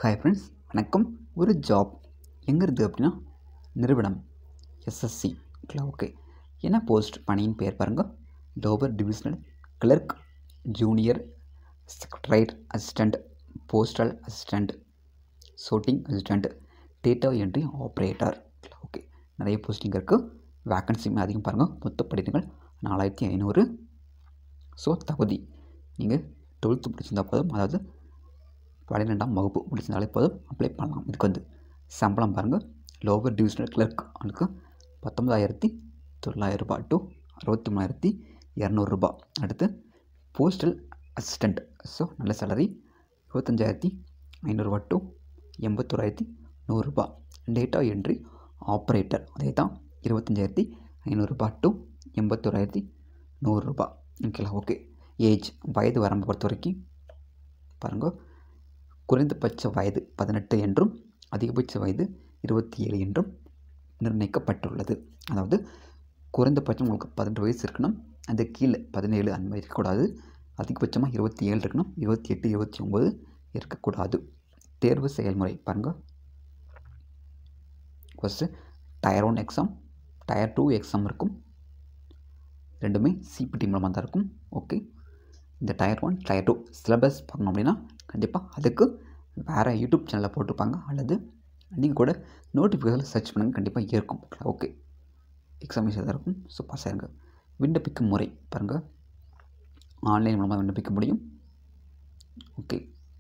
hi friends வணக்கம் ஒரு job எங்கே இருக்குது அப்படின்னா நிறுவனம் எஸ்எஸ்சி ஓகே என்ன போஸ்ட் பணியின் பேர் பாருங்கள் lower divisional clerk junior secretariat assistant postal assistant shooting assistant data entry operator okay நிறைய போஸ்டிங் இருக்குது வேக்கன்சியுமே அதிகம் பாருங்கள் மொத்த படிப்புகள் நாலாயிரத்தி ஐநூறு ஸோ தகுதி நீங்கள் டுவெல்த்து முடிச்சிருந்தா போதும் அதாவது பன்னிரெண்டாம் வகுப்பு முடிச்சிருந்தாலே போதும் அப்ளை பண்ணலாம் இதுக்கு வந்து சம்பளம் பாருங்கள் லோவர் டிவிஷனல் கிளர்க் அவனுக்கு பத்தொம்பதாயிரத்தி தொள்ளாயிரம் ரூபாய் டு அறுபத்தி மூணாயிரத்தி இரநூறுபா அடுத்து போஸ்டல் அசிஸ்டண்ட் ஸோ நல்ல சேலரி இருபத்தஞ்சாயிரத்தி ஐநூறுரூவா டு எண்பத்தோராயிரத்தி நூறுரூபா டேட்டா என்ட்ரி ஆப்ரேட்டர் அதே தான் இருபத்தஞ்சாயிரத்தி ஐநூறுரூபா டு எண்பத்தோராயிரத்தி நூறுரூபா ஓகேங்களா ஓகே ஏஜ் வயது வரம்பை பொறுத்த வரைக்கும் பாருங்கள் குறைந்தபட்ச வயது பதினெட்டு என்றும் அதிகபட்ச வயது இருபத்தி ஏழு என்றும் நிர்ணயிக்கப்பட்டுள்ளது அதாவது குறைந்தபட்சம் உங்களுக்கு பதினெட்டு வயசு இருக்கணும் அது கீழே பதினேழு அந்த மாதிரி இருக்கக்கூடாது அதிகபட்சமாக இருபத்தி ஏழு இருக்கணும் இருபத்தி எட்டு இருபத்தி ஒம்பது இருக்கக்கூடாது தேர்வு செயல்முறை பாருங்கள் first tier one exam tier two exam இருக்கும் ரெண்டுமே சிபிடி மூலமாக தான் இருக்கும் ஓகே இந்த tier one tier two syllabus பார்க்கணும் அப்படின்னா கண்டிப்பாக அதுக்கு வேறு யூடியூப் சேனலில் போட்டிருப்பாங்க அல்லது நீங்கள் கூட நோட்டிஃபிகேஷனில் சர்ச் பண்ணுங்கள் கண்டிப்பாக இருக்கும் ஓகே எக்ஸாமினேஷன் தான் இருக்கும் ஸோ பாஸ் ஆயிருங்க விண்ணப்பிக்கும் முறை பாருங்கள் ஆன்லைன் மூலமாக விண்ணப்பிக்க முடியும் ஓகே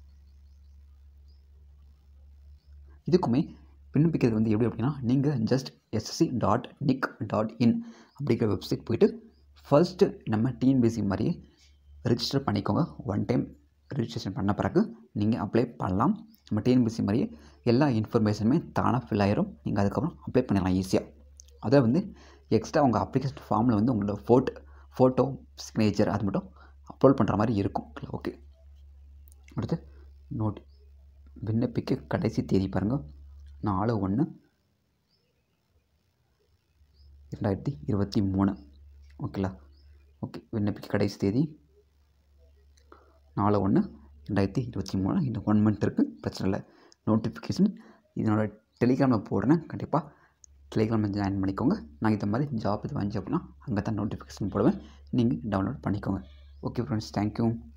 இதுக்குமே விண்ணப்பிக்கிறது வந்து எப்படி அப்படின்னா நீங்கள் just SSC dot nic dot in அப்படிங்கிற வெப்சைட் போயிட்டு ஃபர்ஸ்ட்டு நம்ம டிஎன்பிசி மாதிரியே ரிஜிஸ்டர் பண்ணிக்கோங்க ஒன் டைம் ரிஜிஸ்ட்ரேஷன் பண்ண பிறகு நீங்கள் அப்ளை பண்ணலாம் நம்ம டிஎன்பிசி மாதிரியே எல்லா இன்ஃபர்மேஷனுமே தானாக ஃபில் ஆயிரும் நீங்கள் அதுக்கப்புறம் அப்ளை பண்ணிடலாம் ஈஸியாக அதை வந்து எக்ஸ்ட்ரா உங்கள் அப்ளிகேஷன் ஃபார்மில் வந்து உங்களோட ஃபோட்டோ ஃபோட்டோ சிக்னேச்சர் அது மட்டும் அப்லோட் பண்ணுற மாதிரி இருக்கும் ஓகே அடுத்து நோட் விண்ணப்பிக்க கடைசி தேதி பாருங்கள் நாலு ஒன்று ரெண்டாயிரத்தி இருபத்தி மூணு ஓகேலா ஓகே விண்ணப்பிக்க கடைசி தேதி நாலு ஒன்று ரெண்டாயிரத்தி இருபத்தி மூணு இன்னும் ஒன் மந்த் இருக்குது பிரச்சனை இல்லை நோட்டிஃபிகேஷன் இதனோட டெலிகிராமில் போடுறேன் கண்டிப்பாக டெலிகிராமில் ஜாயின் பண்ணிக்கோங்க நான் இந்த மாதிரி ஜாப் இது வாங்கி அப்படின்னா அங்கே தான் நோட்டிஃபிகேஷன் போடுவேன் நீங்கள் டவுன்லோட் பண்ணிக்கோங்க ஓகே ஃப்ரெண்ட்ஸ் தேங்க்யூ